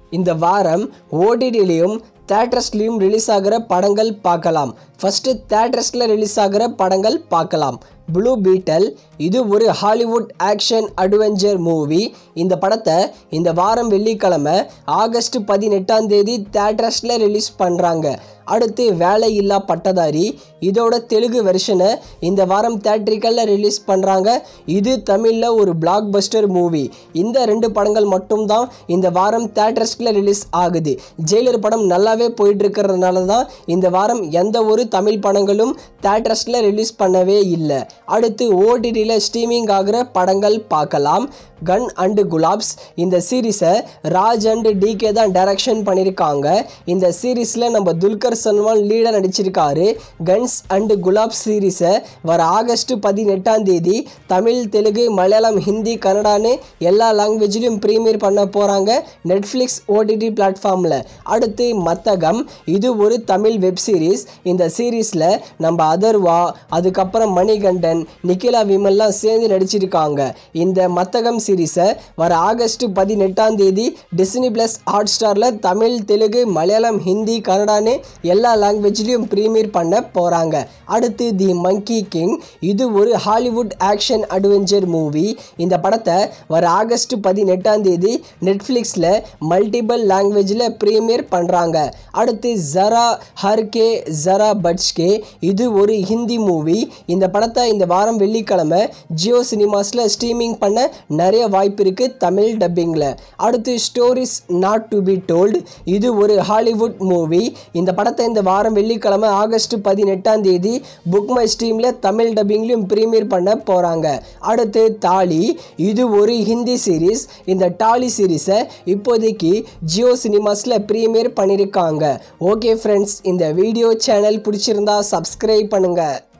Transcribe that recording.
இந்த வாரம் ஓடிடிலையும் தேட்டர்ஸ்லையும் ரிலீஸ் ஆகிற படங்கள் பார்க்கலாம் ஃபஸ்ட்டு தேட்டர்ஸில் ரிலீஸ் ஆகிற படங்கள் பார்க்கலாம் ப்ளூ பீட்டல் இது ஒரு ஹாலிவுட் ஆக்ஷன் அட்வென்ச்சர் மூவி இந்த படத்தை இந்த வாரம் வெள்ளிக்கிழமை ஆகஸ்ட் பதினெட்டாம் தேதி தேட்டர்ஸில் ரிலீஸ் பண்ணுறாங்க அடுத்து வேலையில்லா பட்டதாரி இதோட தெலுங்கு வெர்ஷனை இந்த வாரம் தேட்ரிக்கலில் ரிலீஸ் பண்ணுறாங்க இது தமிழில் ஒரு பிளாக் பஸ்டர் மூவி இந்த ரெண்டு படங்கள் மட்டும்தான் இந்த வாரம் தேட்டர்ஸ்கில் ரிலீஸ் ஆகுது ஜெயிலர் படம் நல்லாவே போயிட்டு இருக்கிறதுனால தான் இந்த வாரம் எந்த ஒரு தமிழ் படங்களும் தேட்டர்ஸில் ரிலீஸ் பண்ணவே இல்லை அடுத்து ஓடிடியில் ஸ்ட்ரீமிங் ஆகிற படங்கள் பார்க்கலாம் கன் அண்டு குலாப்ஸ் இந்த சீரீஸை ராஜ் அண்டு டிகே தான் டைரக்ஷன் பண்ணியிருக்காங்க இந்த சீரீஸில் நம்ம துல்கர் சல்மான் லீடாக நடிச்சிருக்காரு கன்ஸ் அண்டு குலாப்ஸ் சீரீஸை வர ஆகஸ்ட் பதினெட்டாம் தேதி தமிழ் தெலுங்கு மலையாளம் ஹிந்தி கன்னடான்னு எல்லா லாங்குவேஜ்லையும் ப்ரீமியர் பண்ண போகிறாங்க நெட்ஃப்ளிக்ஸ் ஓடிடி பிளாட்ஃபார்மில் அடுத்து மத்தகம் இது ஒரு தமிழ் வெப் சீரிஸ் இந்த சீரீஸில் நம்ம அதர்வா அதுக்கப்புறம் மணிகண்டன் நிக்கிலா விமல்லாம் சேர்ந்து நடிச்சிருக்காங்க இந்த மத்தகம் சீரீஸை வர ஆகஸ்ட் பதினெட்டாம் தேதி டிஸ்னி ப்ளஸ் ஹாட் ஸ்டாரில் தமிழ் தெலுங்கு மலையாளம் ஹிந்தி கன்னடான்னு எல்லா லாங்குவேஜ்லேயும் ப்ரீமியர் பண்ண போகிறாங்க அடுத்து தி மங்கி கிங் இது ஒரு ஹாலிவுட் ஆக்ஷன் அட்வென்ச்சர் மூவி இந்த படத்தை வர ஆகஸ்ட் பதினெட்டாம் தேதி நெட்ஃப்ளிக்ஸில் மல்டிபிள் லாங்குவேஜில் ப்ரீமியர் பண்ணுறாங்க அடுத்து ஜரா ஹர்கே ஜரா பட்ச்கே இது ஒரு ஹிந்தி மூவி இந்த படத்தை இந்த வாரம் வெள்ளிக்கிழமை ஜியோ சினிமாஸில் ஸ்ட்ரீமிங் பண்ண நிறைய வாய்ப்பு இருக்குது தமிழ் டப்பிங்கில் அடுத்து stories not to be told இது ஒரு ஹாலிவுட் மூவி இந்த படத்தை இந்த வாரம் வெள்ளிக்கிழமை ஆகஸ்ட் பதினெட்டாம் தேதி புக் மை ஸ்ட்ரீமில் தமிழ் டப்பிங்லையும் ப்ரீமியர் பண்ண போகிறாங்க அடுத்து தாலி இது ஒரு ஹிந்தி சீரீஸ் இந்த டாலி சீரீஸை இப்போதைக்கு ஜியோ சினிமாஸில் ப்ரீமியர் பண்ணியிருக்காங்க ஓகே ஃப்ரெண்ட்ஸ் இந்த வீடியோ சேனல் பிடிச்சிருந்தா சப்ஸ்கிரைப் பண்ணுங்கள்